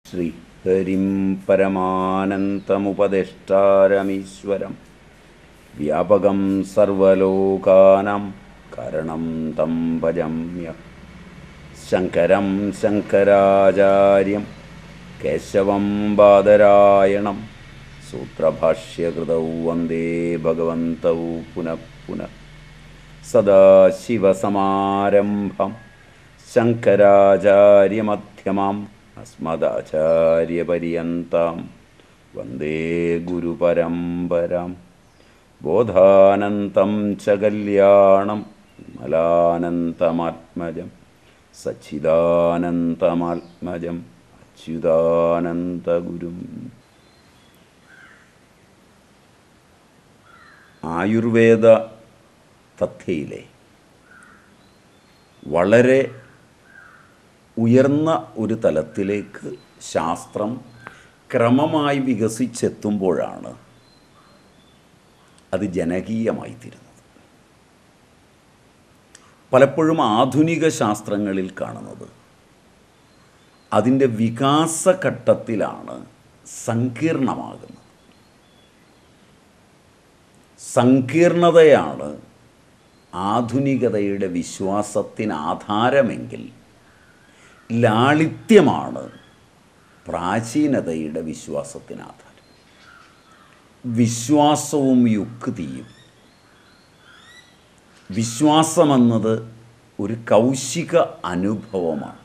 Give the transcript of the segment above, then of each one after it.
ശ്രീഹരിം പരമാനന്തമുപദേഷ്ടാരമീശ്വരം വ്യാപകം സർവലോകാനാം കാരണം തം ഭജമ്യ ശങ്കരം ശങ്കരാചാര്യം കേശവം ബാദരായണം സൂത്രഭാഷ്യകൃതൗ വന്ദേ ഭഗവന്തൗ പുനഃ പുനഃ സദാശിവസമാരംഭം ശങ്കരാചാര്യമധ്യമാം അസ്മദാചാര്യപര്യന്താം വന്ദേ ഗുരുപരമ്പരാം ബോധാനന്തം ച കല്യാണം മലാനന്തമാത്മജം സച്ചിദാനന്തമാത്മജം അച്യുതാനന്തഗുരും ആയുർവേദ തഥ്യയിലെ വളരെ ഉയർന്ന ഒരു തലത്തിലേക്ക് ശാസ്ത്രം ക്രമമായി വികസിച്ചെത്തുമ്പോഴാണ് അത് ജനകീയമായിത്തീരുന്നത് പലപ്പോഴും ആധുനിക ശാസ്ത്രങ്ങളിൽ കാണുന്നത് അതിൻ്റെ വികാസഘട്ടത്തിലാണ് സങ്കീർണമാകുന്നത് സങ്കീർണതയാണ് ആധുനികതയുടെ വിശ്വാസത്തിന് ആധാരമെങ്കിൽ ലാളിത്യമാണ് പ്രാചീനതയുടെ വിശ്വാസത്തിന് ആധാരം വിശ്വാസവും യുക്തിയും വിശ്വാസമെന്നത് ഒരു കൗശിക അനുഭവമാണ്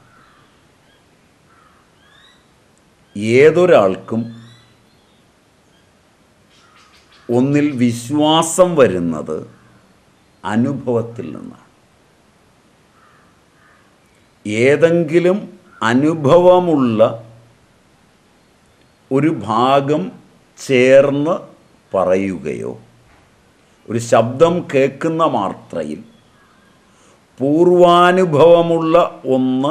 ഏതൊരാൾക്കും ഒന്നിൽ വിശ്വാസം വരുന്നത് അനുഭവത്തിൽ നിന്നാണ് ഏതെങ്കിലും അനുഭവമുള്ള ഒരു ഭാഗം ചേർന്ന് പറയുകയോ ഒരു ശബ്ദം കേൾക്കുന്ന മാത്രയിൽ പൂർവാനുഭവമുള്ള ഒന്ന്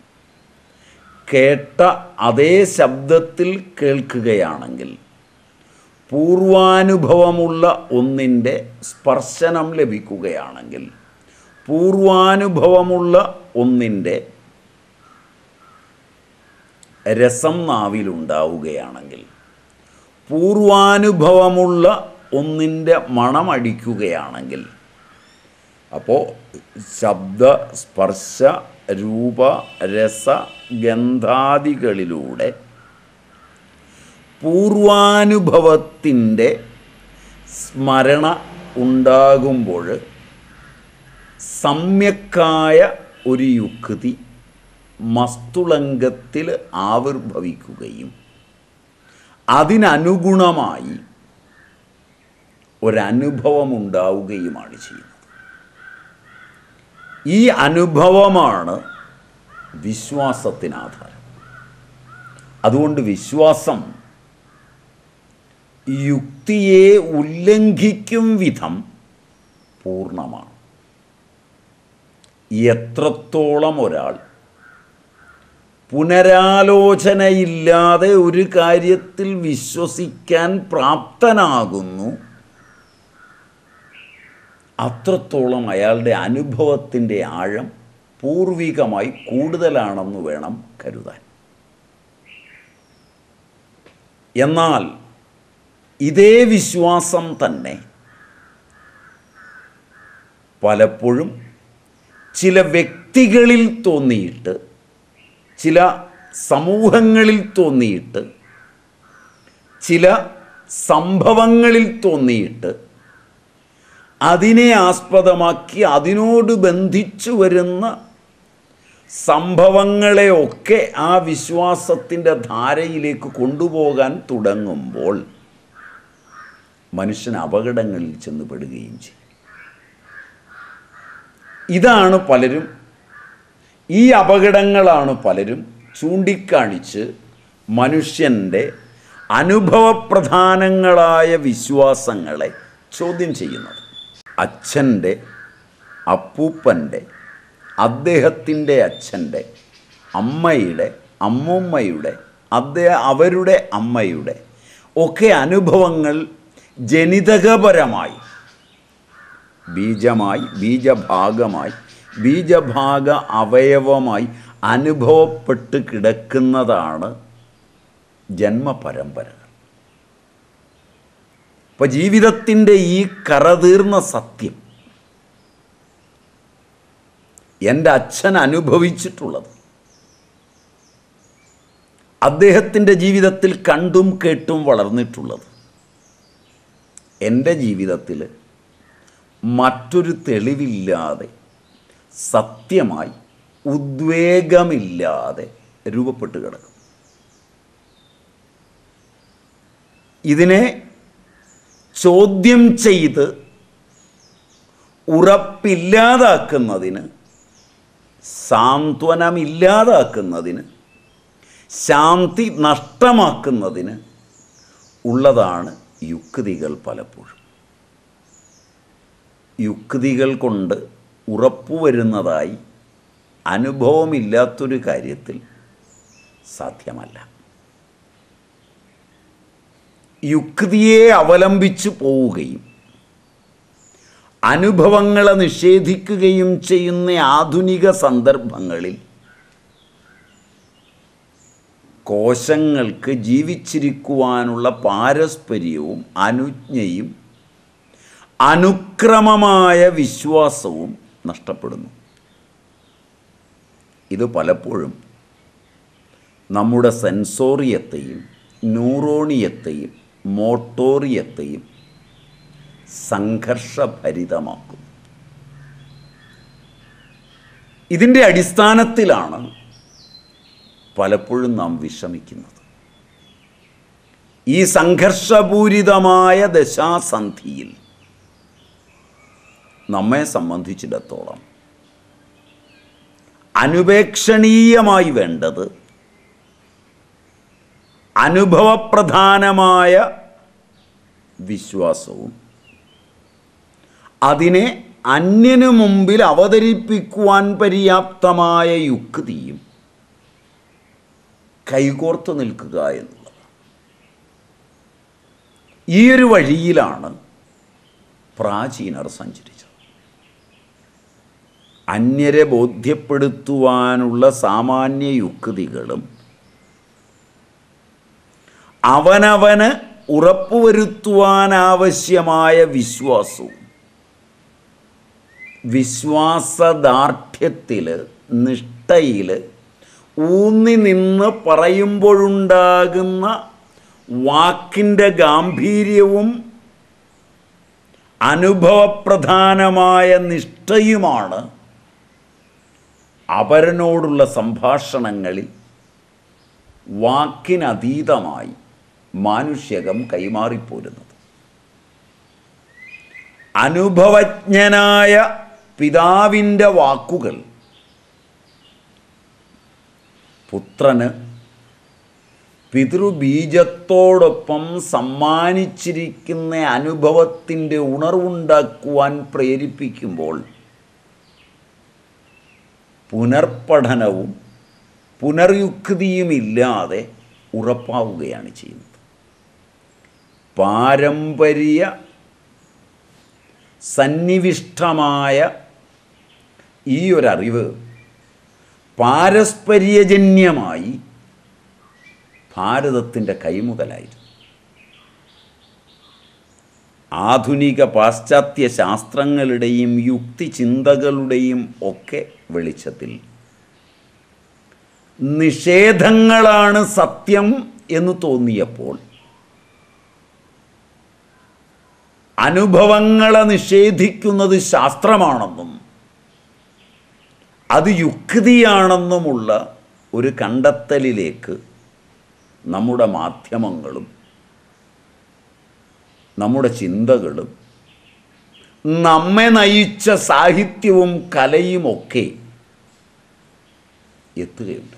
കേട്ട അതേ ശബ്ദത്തിൽ കേൾക്കുകയാണെങ്കിൽ പൂർവാനുഭവമുള്ള ഒന്നിൻ്റെ സ്പർശനം ലഭിക്കുകയാണെങ്കിൽ പൂർവാനുഭവമുള്ള ഒന്നിൻ്റെ രസം നാവിലുണ്ടാവുകയാണെങ്കിൽ പൂർവാനുഭവമുള്ള ഒന്നിൻ്റെ മണമടിക്കുകയാണെങ്കിൽ അപ്പോൾ ശബ്ദ സ്പർശ രൂപ രസ ഗന്ധാദികളിലൂടെ പൂർവാനുഭവത്തിൻ്റെ സ്മരണ ഉണ്ടാകുമ്പോൾ സമ്യക്കായ ഒരു യുക്തി മസ്തുളങ്കത്തിൽ ആവിർഭവിക്കുകയും അതിനനുഗുണമായി ഒരനുഭവം ഉണ്ടാവുകയുമാണ് ചെയ്യുന്നത് ഈ അനുഭവമാണ് വിശ്വാസത്തിനാധാരം അതുകൊണ്ട് വിശ്വാസം യുക്തിയെ ഉല്ലംഘിക്കും വിധം പൂർണ്ണമാണ് എത്രത്തോളം ഒരാൾ പുനരാലോചനയില്ലാതെ ഒരു കാര്യത്തിൽ വിശ്വസിക്കാൻ പ്രാപ്തനാകുന്നു അത്രത്തോളം അയാളുടെ അനുഭവത്തിൻ്റെ ആഴം പൂർവികമായി കൂടുതലാണെന്ന് വേണം കരുതാൻ എന്നാൽ ഇതേ വിശ്വാസം തന്നെ പലപ്പോഴും ചില വ്യക്തികളിൽ തോന്നിയിട്ട് ചില സമൂഹങ്ങളിൽ തോന്നിയിട്ട് ചില സംഭവങ്ങളിൽ തോന്നിയിട്ട് അതിനെ ആസ്പദമാക്കി അതിനോട് ബന്ധിച്ചു വരുന്ന സംഭവങ്ങളെയൊക്കെ ആ വിശ്വാസത്തിൻ്റെ ധാരയിലേക്ക് കൊണ്ടുപോകാൻ തുടങ്ങുമ്പോൾ മനുഷ്യൻ അപകടങ്ങളിൽ ചെന്ന് പെടുകയും ചെയ്യും ഇതാണ് പലരും ഈ അപകടങ്ങളാണ് പലരും ചൂണ്ടിക്കാണിച്ച് മനുഷ്യൻ്റെ അനുഭവപ്രധാനങ്ങളായ വിശ്വാസങ്ങളെ ചോദ്യം ചെയ്യുന്നത് അച്ഛൻ്റെ അപ്പൂപ്പൻ്റെ അദ്ദേഹത്തിൻ്റെ അച്ഛൻ്റെ അമ്മയുടെ അമ്മൂമ്മയുടെ അദ്ദേഹം അവരുടെ അമ്മയുടെ ഒക്കെ അനുഭവങ്ങൾ ജനിതകപരമായി ബീജമായി ബീജഭാഗമായി ബീജഭാഗ അവയവമായി അനുഭവപ്പെട്ട് കിടക്കുന്നതാണ് ജന്മപരമ്പരകൾ അപ്പോൾ ജീവിതത്തിൻ്റെ ഈ കറതീർന്ന സത്യം എൻ്റെ അച്ഛൻ അനുഭവിച്ചിട്ടുള്ളത് അദ്ദേഹത്തിൻ്റെ ജീവിതത്തിൽ കണ്ടും കേട്ടും വളർന്നിട്ടുള്ളത് എൻ്റെ ജീവിതത്തിൽ മറ്റൊരു തെളിവില്ലാതെ സത്യമായി ഉദ്വേഗമില്ലാതെ രൂപപ്പെട്ട് കിടക്കും ഇതിനെ ചോദ്യം ചെയ്ത് ഉറപ്പില്ലാതാക്കുന്നതിന് സാന്ത്വനമില്ലാതാക്കുന്നതിന് ശാന്തി നഷ്ടമാക്കുന്നതിന് ഉള്ളതാണ് യുക്തികൾ പലപ്പോഴും യുക്തികൾ കൊണ്ട് ഉറപ്പുവരുന്നതായി അനുഭവമില്ലാത്തൊരു കാര്യത്തിൽ സാധ്യമല്ല യുക്തിയെ അവലംബിച്ചു പോവുകയും അനുഭവങ്ങളെ നിഷേധിക്കുകയും ചെയ്യുന്ന ആധുനിക സന്ദർഭങ്ങളിൽ കോശങ്ങൾക്ക് ജീവിച്ചിരിക്കുവാനുള്ള പാരസ്പര്യവും അനുജ്ഞയും അനുക്രമമായ വിശ്വാസവും നഷ്ടപ്പെടുന്നു ഇത് പലപ്പോഴും നമ്മുടെ സെൻസോറിയത്തെയും ന്യൂറോണിയത്തെയും മോട്ടോറിയത്തെയും സംഘർഷഭരിതമാക്കും ഇതിൻ്റെ അടിസ്ഥാനത്തിലാണ് പലപ്പോഴും നാം വിഷമിക്കുന്നത് ഈ സംഘർഷപൂരിതമായ ദശാസന്ധിയിൽ നമ്മെ സംബന്ധിച്ചിടത്തോളം അനുപേക്ഷണീയമായി വേണ്ടത് അനുഭവപ്രധാനമായ വിശ്വാസവും അതിനെ അന്യനു മുമ്പിൽ അവതരിപ്പിക്കുവാൻ പര്യാപ്തമായ യുക്തിയും കൈകോർത്ത് നിൽക്കുക എന്നുള്ളത് ഈ ഒരു വഴിയിലാണ് പ്രാചീനർ സഞ്ചരിച്ചത് അന്യരെ ബോധ്യപ്പെടുത്തുവാനുള്ള സാമാന്യ യുക്തികളും അവനവന് ഉറപ്പുവരുത്തുവാനാവശ്യമായ വിശ്വാസവും വിശ്വാസദാർഢ്യത്തിൽ നിഷ്ഠയിൽ ഊന്നി നിന്ന് പറയുമ്പോഴുണ്ടാകുന്ന വാക്കിൻ്റെ ഗാംഭീര്യവും അനുഭവപ്രധാനമായ നിഷ്ഠയുമാണ് അപരനോടുള്ള സംഭാഷണങ്ങളിൽ വാക്കിനതീതമായി മാനുഷ്യകം കൈമാറിപ്പോരുന്നത് അനുഭവജ്ഞനായ പിതാവിൻ്റെ വാക്കുകൾ പുത്രന് പിതൃബീജത്തോടൊപ്പം സമ്മാനിച്ചിരിക്കുന്ന അനുഭവത്തിൻ്റെ ഉണർവുണ്ടാക്കുവാൻ പ്രേരിപ്പിക്കുമ്പോൾ പുനർപഠനവും പുനർയുക്തിയുമില്ലാതെ ഉറപ്പാവുകയാണ് ചെയ്യുന്നത് പാരമ്പര്യ സന്നിവിഷ്ടമായ ഈ ഒരറിവ് പാരസ്പര്യജന്യമായി ഭാരതത്തിൻ്റെ കൈമുതലായിരുന്നു ആധുനിക പാശ്ചാത്യ ശാസ്ത്രങ്ങളുടെയും യുക്തിചിന്തകളുടെയും ഒക്കെ വെളിച്ചത്തിൽ നിഷേധങ്ങളാണ് സത്യം എന്ന് തോന്നിയപ്പോൾ അനുഭവങ്ങളെ നിഷേധിക്കുന്നത് ശാസ്ത്രമാണെന്നും അത് യുക്തിയാണെന്നുമുള്ള ഒരു കണ്ടെത്തലിലേക്ക് നമ്മുടെ മാധ്യമങ്ങളും നമ്മുടെ ചിന്തകളും നമ്മെ നയിച്ച സാഹിത്യവും കലയുമൊക്കെ എത്തുകയുണ്ടായി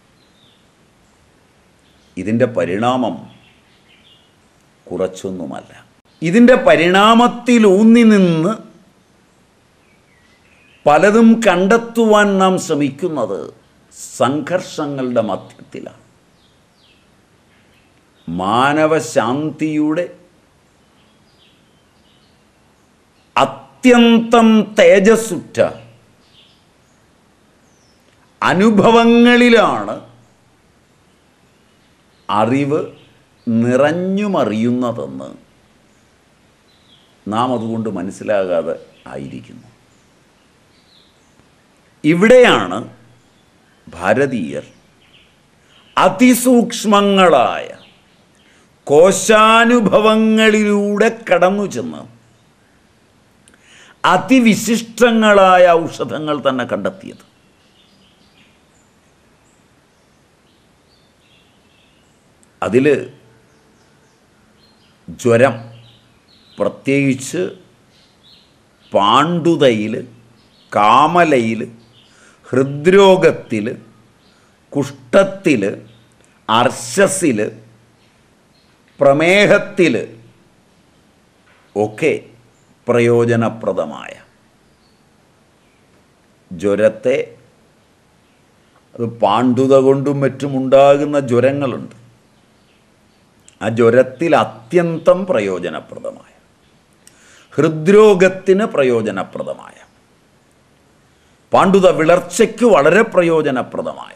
ഇതിൻ്റെ പരിണാമം കുറച്ചൊന്നുമല്ല ഇതിൻ്റെ പരിണാമത്തിൽ ഊന്നി നിന്ന് പലതും കണ്ടെത്തുവാൻ നാം ശ്രമിക്കുന്നത് സംഘർഷങ്ങളുടെ മധ്യത്തിലാണ് മാനവശാന്തിയുടെ അത്യന്തം തേജസ്സുറ്റ അനുഭവങ്ങളിലാണ് അറിവ് നിറഞ്ഞുമറിയുന്നതെന്ന് നാം അതുകൊണ്ട് മനസ്സിലാകാതെ ആയിരിക്കുന്നു ഇവിടെയാണ് ഭാരതീയർ അതിസൂക്ഷ്മങ്ങളായ കോശാനുഭവങ്ങളിലൂടെ കടന്നു ചെന്ന് അതിവിശിഷ്ടങ്ങളായ ഔഷധങ്ങൾ തന്നെ കണ്ടെത്തിയത് അതിൽ ജ്വരം പ്രത്യേകിച്ച് പാണ്ഡുതയിൽ കാമലയിൽ ഹൃദ്രോഗത്തിൽ കുഷ്ഠത്തിൽ അർശസിൽ പ്രമേഹത്തിൽ ഒക്കെ പ്രയോജനപ്രദമായ ജ്വരത്തെ അത് പാണ്ഡുത കൊണ്ടും മറ്റും ഉണ്ടാകുന്ന ജ്വരങ്ങളുണ്ട് ആ ജ്വരത്തിൽ അത്യന്തം പ്രയോജനപ്രദമായ ഹൃദ്രോഗത്തിന് പ്രയോജനപ്രദമായ പാണ്ഡുത വിളർച്ചയ്ക്ക് വളരെ പ്രയോജനപ്രദമായ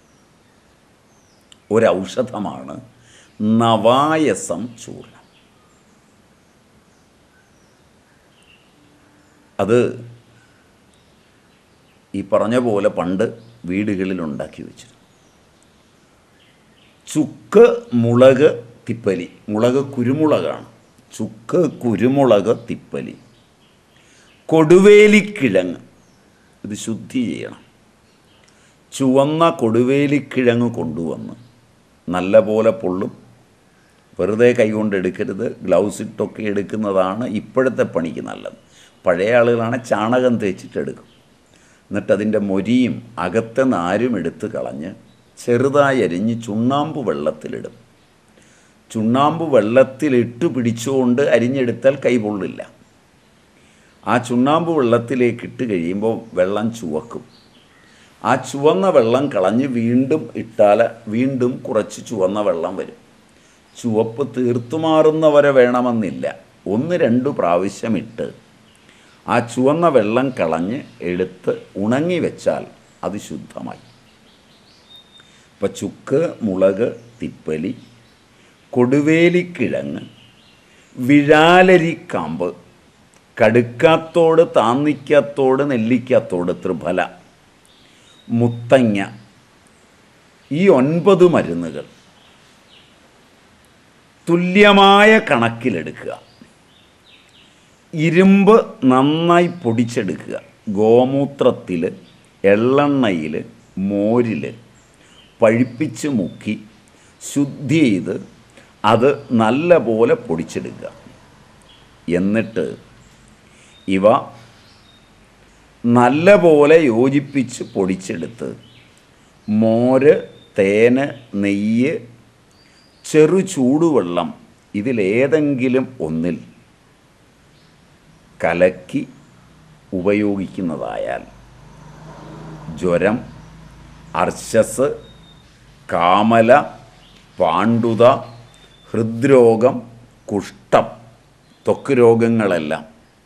ഒരൗഷധമാണ് നവായസം ചൂർണം അത് ഈ പറഞ്ഞ പോലെ പണ്ട് വീടുകളിൽ ഉണ്ടാക്കി വെച്ചിരുന്നു ചുക്ക് മുളക് തിപ്പലി മുളക് കുരുമുളകാണ് ചുക്ക് കുരുമുളക് തിപ്പലി കൊടുവേലിക്കിഴങ്ങ് ഇത് ശുദ്ധി ചെയ്യണം ചുവന്ന കൊടുവേലിക്കിഴങ്ങ് കൊണ്ടുവന്ന് നല്ല പോലെ പൊള്ളും വെറുതെ കൈകൊണ്ട് എടുക്കരുത് ഗ്ലൗസ് ഇട്ടൊക്കെ എടുക്കുന്നതാണ് ഇപ്പോഴത്തെ പണിക്ക് നല്ലത് പഴയ ആളുകളാണ് ചാണകം തേച്ചിട്ട് എടുക്കും എന്നിട്ട് അതിൻ്റെ മൊരിയും അകത്തെ നാരും എടുത്ത് കളഞ്ഞ് ചെറുതായി അരിഞ്ഞ് ചുണ്ണാമ്പ് വെള്ളത്തിലിടും ചുണ്ണാമ്പ് വെള്ളത്തിലിട്ട് പിടിച്ചുകൊണ്ട് അരിഞ്ഞെടുത്താൽ കൈ പൊള്ളില്ല ആ ചുണ്ണാമ്പ് വെള്ളത്തിലേക്ക് ഇട്ട് കഴിയുമ്പോൾ വെള്ളം ചുവക്കും ആ ചുവന്ന വെള്ളം കളഞ്ഞ് വീണ്ടും ഇട്ടാൽ വീണ്ടും കുറച്ച് ചുവന്ന വെള്ളം വരും ചുവപ്പ് തീർത്തു മാറുന്നവരെ വേണമെന്നില്ല ഒന്ന് രണ്ട് പ്രാവശ്യം ഇട്ട് ആ ചുവന്ന വെള്ളം കളഞ്ഞ് എടുത്ത് ഉണങ്ങി വെച്ചാൽ അത് ശുദ്ധമായി ഇപ്പം ചുക്ക് മുളക് തിപ്പലി കൊടുവേലിക്കിഴങ്ങ് വിഴാലരിക്കാമ്പ് കടുക്കാത്തോട് താന്നിക്കാത്തോട് നെല്ലിക്കാത്തോട് ത്രിഫല മുത്തങ്ങ ഈ ഒൻപത് മരുന്നുകൾ തുല്യമായ കണക്കിലെടുക്കുക ഇരുമ്പ് നന്നായി പൊടിച്ചെടുക്കുക ഗോമൂത്രത്തിൽ എള്ളെണ്ണയിൽ മോരിൽ പഴിപ്പിച്ച് മുക്കി ശുദ്ധി ചെയ്ത് അത് നല്ല പോലെ പൊടിച്ചെടുക്കുക എന്നിട്ട് ഇവ നല്ല പോലെ യോജിപ്പിച്ച് പൊടിച്ചെടുത്ത് മോര് തേന് നെയ്യ് ചെറു ചൂടുവെള്ളം ഇതിലേതെങ്കിലും ഒന്നിൽ കലക്കി ഉപയോഗിക്കുന്നതായാൽ ജ്വരം അർശസ് കാമല പാണ്ഡുത ഹൃദ്രോഗം കുഷ്ഠം ത്വക്ക് രോഗങ്ങളെല്ലാം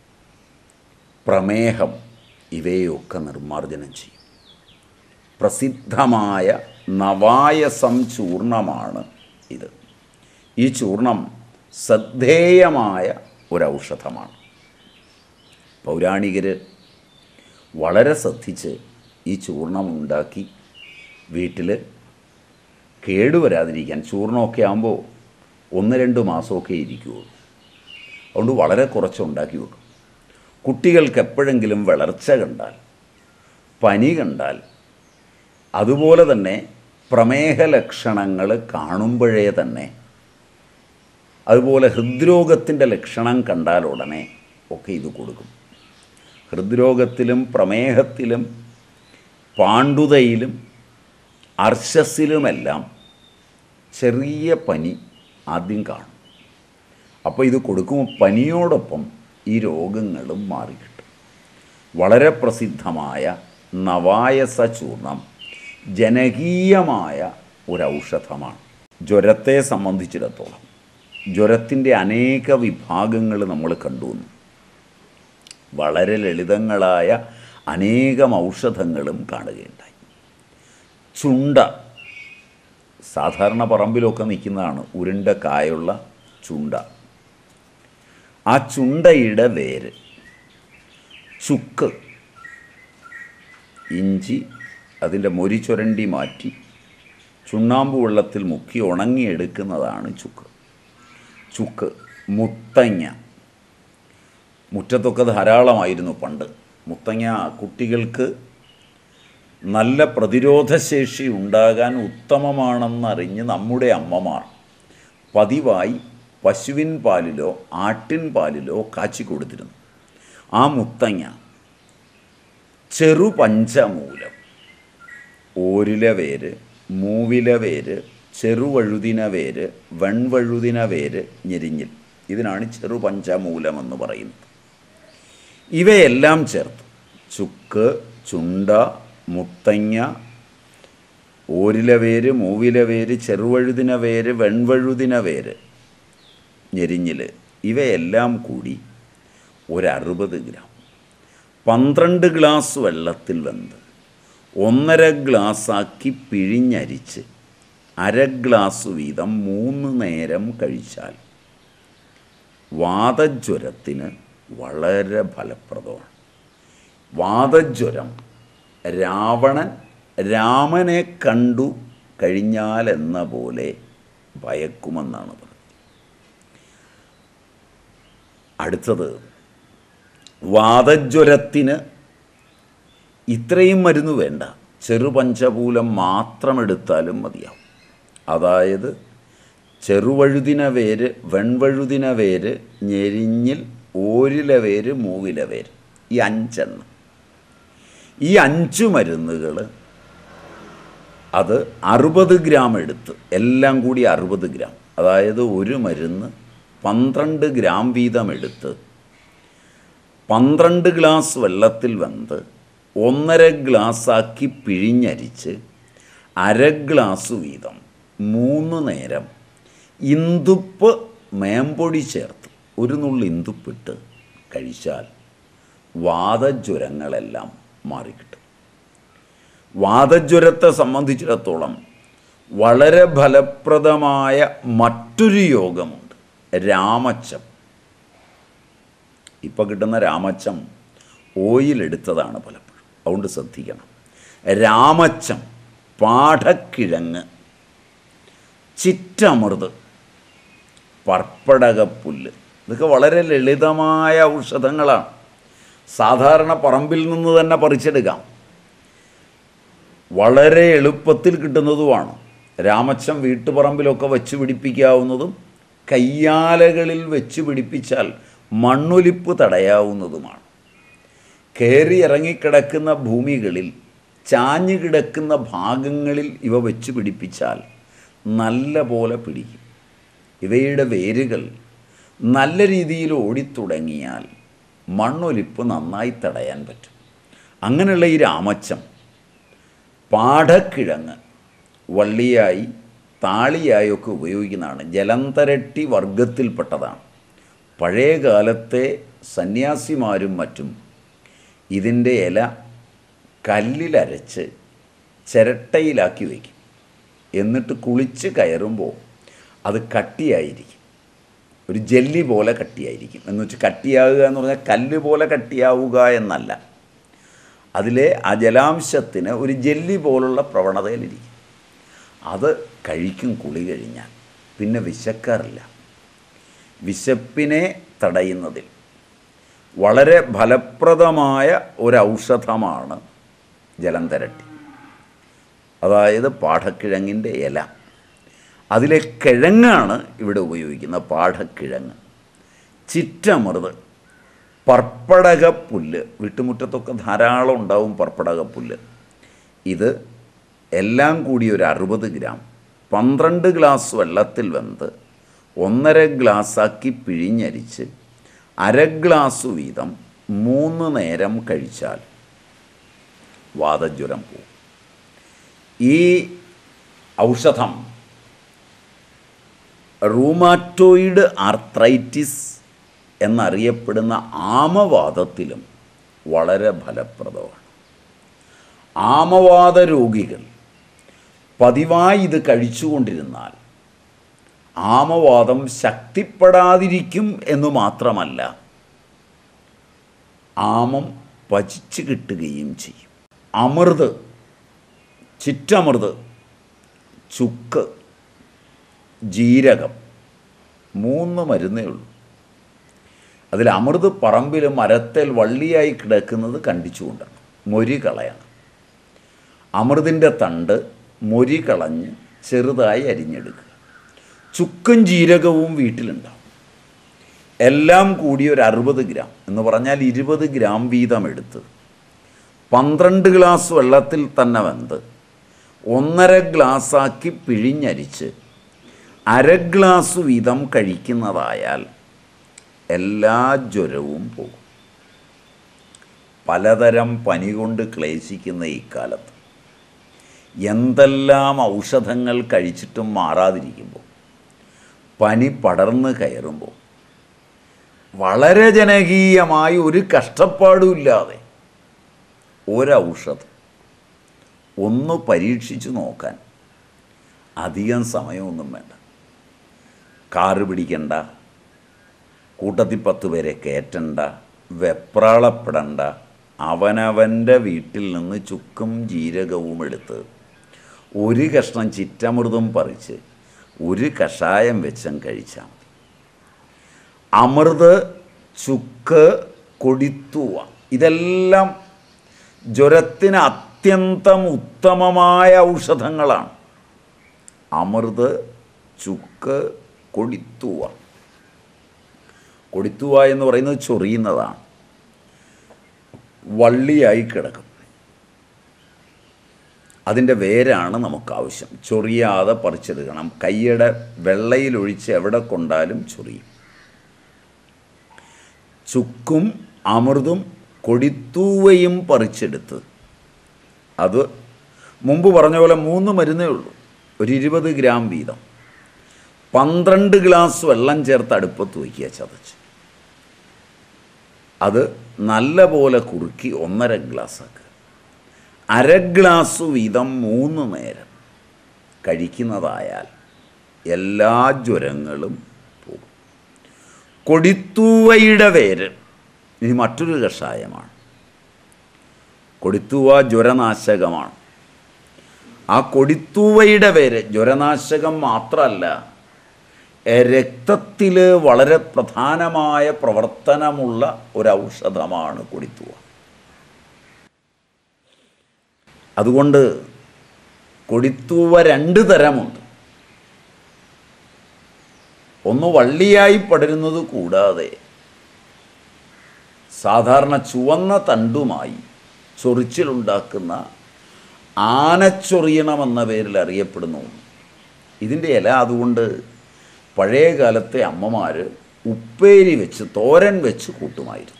പ്രമേഹം ഇവയൊക്കെ നിർമ്മാർജ്ജനം ചെയ്യും പ്രസിദ്ധമായ നവായസം ചൂർണമാണ് ഇത് ഈ ചൂർണം ശ്രദ്ധേയമായ ഒരൗഷധമാണ് പൗരാണികർ വളരെ ശ്രദ്ധിച്ച് ഈ ചൂർണം ഉണ്ടാക്കി വീട്ടിൽ കേടുവരാതിരിക്കാൻ ചൂർണമൊക്കെ ആകുമ്പോൾ ഒന്ന് രണ്ട് മാസമൊക്കെ ഇരിക്കുകയുള്ളൂ അതുകൊണ്ട് വളരെ കുറച്ച് ഉണ്ടാക്കി വെക്കും കുട്ടികൾക്ക് എപ്പോഴെങ്കിലും വളർച്ച കണ്ടാൽ പനി കണ്ടാൽ അതുപോലെ തന്നെ പ്രമേഹ ലക്ഷണങ്ങൾ കാണുമ്പോഴേ തന്നെ അതുപോലെ ഹൃദ്രോഗത്തിൻ്റെ ലക്ഷണം കണ്ടാൽ ഉടനെ ഒക്കെ ഇത് കൊടുക്കും ഹൃദ്രോഗത്തിലും പ്രമേഹത്തിലും പാണ്ഡുതയിലും അർശസിലുമെല്ലാം ചെറിയ പനി ആദ്യം കാണും അപ്പോൾ ഇത് കൊടുക്കുമ്പോൾ പനിയോടൊപ്പം ഈ രോഗങ്ങളും മാറിക്കിട്ടും വളരെ പ്രസിദ്ധമായ നവായസ ചൂർണം ജനകീയമായ ഒരൗഷധമാണ് ജ്വരത്തെ സംബന്ധിച്ചിടത്തോളം ജ്വരത്തിൻ്റെ അനേക വിഭാഗങ്ങൾ നമ്മൾ കണ്ടുവന്നു വളരെ ലളിതങ്ങളായ അനേകം ഔഷധങ്ങളും കാണുകയുണ്ടായി ചുണ്ട സാധാരണ പറമ്പിലൊക്കെ നിൽക്കുന്നതാണ് ഉരുണ്ട കായുള്ള ചുണ്ട ആ ചുണ്ടയുടെ വേര് ചുക്ക് ഇഞ്ചി അതിൻ്റെ മൊരി ചുരണ്ടി മാറ്റി ചുണ്ണാമ്പ് വെള്ളത്തിൽ മുക്കി ഉണങ്ങിയെടുക്കുന്നതാണ് ചുക്ക് ചുക്ക് മുത്തങ്ങ മുറ്റത്തൊക്കെ ധാരാളമായിരുന്നു പണ്ട് മുത്തങ്ങ കുട്ടികൾക്ക് നല്ല പ്രതിരോധശേഷി ഉണ്ടാകാൻ ഉത്തമമാണെന്നറിഞ്ഞ് നമ്മുടെ അമ്മമാർ പതിവായി പശുവിൻ പാലിലോ ആട്ടിൻ പാലിലോ കാച്ചി കൊടുത്തിരുന്നു ആ മുത്തങ്ങ ചെറുപഞ്ചമൂലം ഓരില വേര് മൂവില വേര് ചെറുവഴുതിന വേര് വെൺവഴുതിന വേര് ഞെരിഞ്ഞിൽ ഇതിനാണ് ചെറുപഞ്ചമൂലം എന്ന് പറയുന്നത് ഇവയെല്ലാം ചേർത്ത് ചുക്ക് ചുണ്ട മുത്തങ്ങ ഓരില വേര് മൂവില വേര് ചെറുവഴുതിന വേര് വെൺവഴുതിന വേര് ഞെരിഞ്ഞിൽ ഇവയെല്ലാം കൂടി ഒരറുപത് ഗ്രാം പന്ത്രണ്ട് ഗ്ലാസ് വെള്ളത്തിൽ വെന്ത് ഒന്നര ഗ്ലാസ്സാക്കി പിഴിഞ്ഞരിച്ച് അര ഗ്ലാസ് വീതം മൂന്ന് നേരം കഴിച്ചാൽ വാതജ്വരത്തിന് വളരെ ഫലപ്രദമാണ് വാതജ്വരം രാവണൻ രാമനെ കണ്ടു കഴിഞ്ഞാലെന്ന പോലെ ഭയക്കുമെന്നാണ് പറഞ്ഞത് അടുത്തത് വാതജ്വരത്തിന് ഇത്രയും മരുന്ന് വേണ്ട ചെറുപഞ്ചപൂലം മാത്രം എടുത്താലും മതിയാവും അതായത് ചെറുവഴുതിന വേര് വെൺവഴുതിന വേര് ഞെരിഞ്ഞിൽ ഓരില വേര് മൂവില വേര് ഈ അഞ്ചെണ്ണം ഈ അഞ്ച് മരുന്നുകൾ അത് അറുപത് ഗ്രാം എടുത്ത് എല്ലാം കൂടി അറുപത് ഗ്രാം അതായത് ഒരു മരുന്ന് പന്ത്രണ്ട് ഗ്രാം വീതം എടുത്ത് പന്ത്രണ്ട് ഗ്ലാസ് വെള്ളത്തിൽ വെന്ത് ഒന്നര ഗ്ലാസ്സാക്കി പിഴിഞ്ഞരിച്ച് അര ഗ്ലാസ് വീതം മൂന്ന് നേരം ഇന്തുപ്പ് മേമ്പൊടി ചേർത്ത് ഒരു നുള്ളി ഇന്തുപ്പിട്ട് കഴിച്ചാൽ വാതജ്വരങ്ങളെല്ലാം മാറിക്കിട്ടും വാതജ്വരത്തെ സംബന്ധിച്ചിടത്തോളം വളരെ ഫലപ്രദമായ മറ്റൊരു യോഗമുണ്ട് രാമച്ചം ഇപ്പോൾ കിട്ടുന്ന രാമച്ചം ഓയിലെടുത്തതാണ് പലപ്പോഴും അതുകൊണ്ട് ശ്രദ്ധിക്കണം രാമച്ചം പാഠക്കിഴങ്ങ് ചിറ്റമൃത് പർപ്പടകപ്പുല്ല് ഇതൊക്കെ വളരെ ലളിതമായ ഔഷധങ്ങളാണ് സാധാരണ പറമ്പിൽ നിന്ന് തന്നെ പറിച്ചെടുക്കാം വളരെ എളുപ്പത്തിൽ കിട്ടുന്നതുമാണ് രാമച്ചം വീട്ടുപറമ്പിലൊക്കെ വെച്ച് പിടിപ്പിക്കാവുന്നതും കയ്യാലകളിൽ വെച്ച് പിടിപ്പിച്ചാൽ മണ്ണൊലിപ്പ് തടയാവുന്നതുമാണ് കയറി ഇറങ്ങിക്കിടക്കുന്ന ഭൂമികളിൽ ചാഞ്ഞു കിടക്കുന്ന ഭാഗങ്ങളിൽ ഇവ വെച്ച് പിടിപ്പിച്ചാൽ നല്ല പോലെ പിടിക്കും ഇവയുടെ വേരുകൾ നല്ല രീതിയിൽ ഓടിത്തുടങ്ങിയാൽ മണ്ണൊലിപ്പ് നന്നായി തടയാൻ പറ്റും അങ്ങനെയുള്ള ഈ രാമച്ചം പാഠക്കിഴങ്ങ് വള്ളിയായി താളിയായി ഒക്കെ ഉപയോഗിക്കുന്നതാണ് ജലന്തരട്ടി വർഗത്തിൽപ്പെട്ടതാണ് പഴയ കാലത്തെ സന്യാസിമാരും മറ്റും ഇതിൻ്റെ ഇല കല്ലിലരച്ച് ചിരട്ടയിലാക്കി വയ്ക്കും എന്നിട്ട് കുളിച്ച് കയറുമ്പോൾ അത് കട്ടിയായിരിക്കും ഒരു ജെല്ലി പോലെ കട്ടിയായിരിക്കും എന്ന് വെച്ച് കട്ടിയാവുക എന്ന് പറഞ്ഞാൽ കല്ല് പോലെ കട്ടിയാവുക എന്നല്ല അതിലെ ആ ജലാംശത്തിന് ഒരു ജെല്ലി പോലുള്ള പ്രവണതയിലിരിക്കും അത് കഴിക്കും കുളി കഴിഞ്ഞാൽ പിന്നെ വിശക്കാറില്ല വിശപ്പിനെ തടയുന്നതിൽ വളരെ ഫലപ്രദമായ ഒരൗഷധമാണ് ജലം തരട്ടി അതായത് പാഠക്കിഴങ്ങിൻ്റെ ഇല അതിലെ കിഴങ്ങാണ് ഇവിടെ ഉപയോഗിക്കുന്നത് പാഠക്കിഴങ്ങ് ചിറ്റമൃത് പർപ്പടകപ്പുല്ല് വീട്ടുമുറ്റത്തൊക്കെ ധാരാളം ഉണ്ടാവും പർപ്പടകപ്പുല്ല് ഇത് എല്ലാം കൂടി ഒരു അറുപത് ഗ്രാം പന്ത്രണ്ട് ഗ്ലാസ് വെള്ളത്തിൽ വെന്ത് ഒന്നര ഗ്ലാസ്സാക്കി പിഴിഞ്ഞരിച്ച് അര ഗ്ലാസ് വീതം മൂന്ന് നേരം കഴിച്ചാൽ വാതജ്വരം പോകും ഈ ഔഷധം റൂമാറ്റോയിഡ് ആർത്രൈറ്റിസ് എന്നറിയപ്പെടുന്ന ആമവാദത്തിലും വളരെ ഫലപ്രദമാണ് ആമവാദ രോഗികൾ പതിവായി ഇത് കഴിച്ചുകൊണ്ടിരുന്നാൽ ആമവാദം ശക്തിപ്പെടാതിരിക്കും എന്ന് മാത്രമല്ല ആമം പചിച്ച് കിട്ടുകയും ചെയ്യും അമൃത് ചിറ്റമൃത് ചുക്ക് ജീരകം മൂന്ന് മരുന്നേ ഉള്ളൂ അതിൽ അമൃത് പറമ്പിൽ മരത്തേൽ വള്ളിയായി കിടക്കുന്നത് കണ്ടിച്ചുകൊണ്ടാണ് മൊരി കളയണം അമൃതിൻ്റെ തണ്ട് മൊരി കളഞ്ഞ് ചെറുതായി അരിഞ്ഞെടുക്കുക ചുക്കും ജീരകവും വീട്ടിലുണ്ടാവും എല്ലാം കൂടി ഒരു അറുപത് ഗ്രാം എന്ന് പറഞ്ഞാൽ ഇരുപത് ഗ്രാം വീതം എടുത്ത് പന്ത്രണ്ട് ഗ്ലാസ് വെള്ളത്തിൽ തന്നെ വെന്ത് ഒന്നര ഗ്ലാസ്സാക്കി പിഴിഞ്ഞരിച്ച് അര ഗ്ലാസ് വീതം കഴിക്കുന്നതായാൽ എല്ലാ ജ്വരവും പോകും പലതരം പനി കൊണ്ട് ക്ലേശിക്കുന്ന ഈ കാലത്ത് എന്തെല്ലാം ഔഷധങ്ങൾ കഴിച്ചിട്ടും മാറാതിരിക്കുമ്പോൾ പനി പടർന്ന് കയറുമ്പോൾ വളരെ ജനകീയമായി ഒരു കഷ്ടപ്പാടുമില്ലാതെ ഒരൗഷധം ഒന്ന് പരീക്ഷിച്ചു നോക്കാൻ അധികം സമയമൊന്നും വേണ്ട കാറ് പിടിക്കണ്ട കൂട്ടത്തിൽ പത്ത് പേരെ കയറ്റണ്ട വെപ്രാളപ്പെടണ്ട അവനവൻ്റെ വീട്ടിൽ നിന്ന് ചുക്കും ജീരകവും എടുത്ത് ഒരു കഷ്ണം ചിറ്റമൃതം പറിച്ച് ഒരു കഷായം വെച്ചും കഴിച്ചാൽ മതി അമൃത് ചുക്ക് കൊടിത്തുവ ഇതെല്ലാം ജ്വരത്തിന് അത്യന്തം ഉത്തമമായ ഔഷധങ്ങളാണ് അമൃത് ചുക്ക് കൊടിത്തുവ കൊടിത്തുവ എന്ന് പറയുന്നത് ചൊറിയുന്നതാണ് വള്ളിയായി കിടക്കും അതിൻ്റെ വേരാണ് നമുക്ക് ആവശ്യം ചൊറിയാതെ പറിച്ചെടുക്കണം കൈയുടെ വെള്ളയിലൊഴിച്ച് എവിടെ കൊണ്ടാലും ചൊറിയും ചുക്കും അമൃതും കൊടിത്തൂവയും പറിച്ചെടുത്ത് അത് മുമ്പ് പറഞ്ഞ പോലെ മൂന്ന് മരുന്നേ ഉള്ളൂ ഒരു ഇരുപത് ഗ്രാം വീതം പന്ത്രണ്ട് ഗ്ലാസ് വെള്ളം ചേർത്ത് അടുപ്പത്ത് വയ്ക്കുക ചതച്ച് അത് നല്ല പോലെ കുറുക്കി ഒന്നര ഗ്ലാസ് ആക്കുക അര ഗ്ലാസ് വീതം മൂന്ന് നേരം കഴിക്കുന്നതായാൽ എല്ലാ ജ്വരങ്ങളും പോകും കൊടിത്തൂവയുടെ വേര് ഇനി മറ്റൊരു കഷായമാണ് കൊടിത്തൂവ ജ്വരനാശകമാണ് ആ കൊടിത്തൂവയുടെ വേര് ജ്വരനാശകം മാത്രമല്ല രക്തത്തിൽ വളരെ പ്രധാനമായ പ്രവർത്തനമുള്ള ഒരു ഔഷധമാണ് കൊടിത്തൂവ അതുകൊണ്ട് കൊടിത്തൂവ രണ്ട് തരമുണ്ട് ഒന്ന് വള്ളിയായി പടരുന്നത് കൂടാതെ സാധാരണ ചുവന്ന തണ്ടുമായി ചൊറിച്ചിലുണ്ടാക്കുന്ന ആനച്ചൊറിയണമെന്ന പേരിൽ അറിയപ്പെടുന്നു ഇതിൻ്റെ ഇല അതുകൊണ്ട് പഴയ കാലത്തെ അമ്മമാർ ഉപ്പേരി വെച്ച് തോരൻ വെച്ച് കൂട്ടുമായിരുന്നു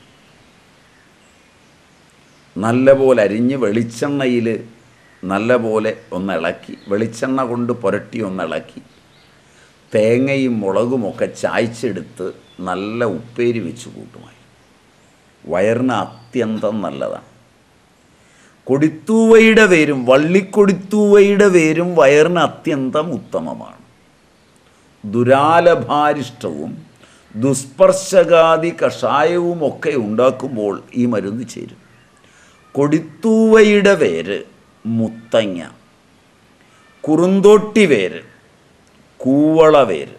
നല്ല പോലെ അരിഞ്ഞ് വെളിച്ചെണ്ണയിൽ നല്ല പോലെ ഒന്ന് ഇളക്കി വെളിച്ചെണ്ണ കൊണ്ട് പുരട്ടി ഒന്ന് ഇളക്കി തേങ്ങയും മുളകുമൊക്കെ ചായച്ചെടുത്ത് നല്ല ഉപ്പേരി വെച്ച് കൂട്ടുമായി വയറിന് അത്യന്തം നല്ലതാണ് കൊടിത്തൂവയുടെ വേരും വള്ളിക്കൊടിത്തൂവയുടെ വേരും വയറിന് അത്യന്തം ഉത്തമമാണ് ദുരാലഭാരിഷ്ടവും ദുസ്പർശകാദി കഷായവും ഒക്കെ ഉണ്ടാക്കുമ്പോൾ ഈ മരുന്ന് ചേരും കൊടിത്തൂവയുടെ വേര് മുത്തങ്ങ കുറുന്തോട്ടി വേര് കൂവള വേര്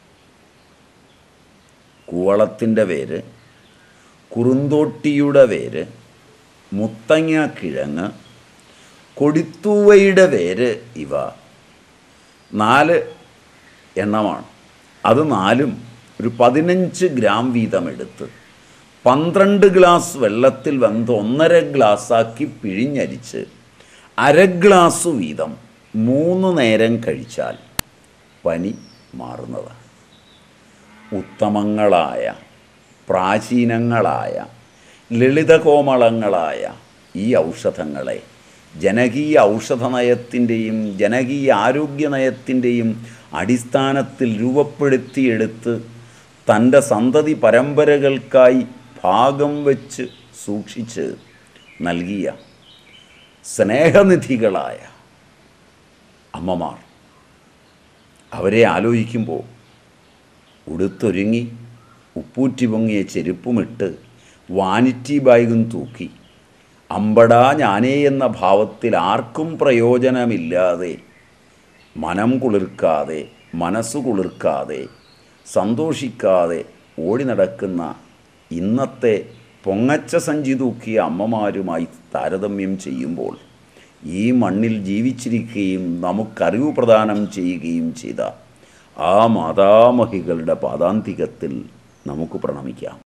കൂവളത്തിൻ്റെ വേര് കുറുന്തോട്ടിയുടെ വേര് മുത്തങ്ങ കിഴങ്ങ് കൊടിത്തൂവയുടെ വേര് ഇവ നാല് എണ്ണമാണ് അത് നാലും ഒരു പതിനഞ്ച് ഗ്രാം വീതം എടുത്ത് പന്ത്രണ്ട് ഗ്ലാസ് വെള്ളത്തിൽ വെന്ത് ഒന്നര ഗ്ലാസ്സാക്കി പിഴിഞ്ഞരിച്ച് അര ഗ്ലാസ് വീതം മൂന്ന് നേരം കഴിച്ചാൽ പനി മാറുന്നതാണ് ഉത്തമങ്ങളായ പ്രാചീനങ്ങളായ ലളിതകോമളങ്ങളായ ഈ ഔഷധങ്ങളെ ജനകീയ ഔഷധ നയത്തിൻ്റെയും ജനകീയ ആരോഗ്യ നയത്തിൻ്റെയും അടിസ്ഥാനത്തിൽ രൂപപ്പെടുത്തിയെടുത്ത് തൻ്റെ സന്തതി പരമ്പരകൾക്കായി ഭാഗം വെച്ച് സൂക്ഷിച്ച് നൽകിയ സ്നേഹനിധികളായ അമ്മമാർ അവരെ ആലോചിക്കുമ്പോൾ ഉടുത്തൊരുങ്ങി ഉപ്പൂറ്റി പൊങ്ങിയ ചെരുപ്പുമിട്ട് വാനിറ്റി ബാഗും തൂക്കി അമ്പടാ ഞാനേ എന്ന ഭാവത്തിൽ ആർക്കും പ്രയോജനമില്ലാതെ മനം കുളിർക്കാതെ മനസ്സു കുളിർക്കാതെ സന്തോഷിക്കാതെ ഓടി നടക്കുന്ന ഇന്നത്തെ പൊങ്ങച്ച സഞ്ചി തൂക്കിയ അമ്മമാരുമായി താരതമ്യം ചെയ്യുമ്പോൾ ഈ മണ്ണിൽ ജീവിച്ചിരിക്കുകയും നമുക്കറിവ് പ്രദാനം ചെയ്യുകയും ചെയ്ത ആ മാതാമഹികളുടെ പാദാന്തികത്തിൽ നമുക്ക് പ്രണമിക്കാം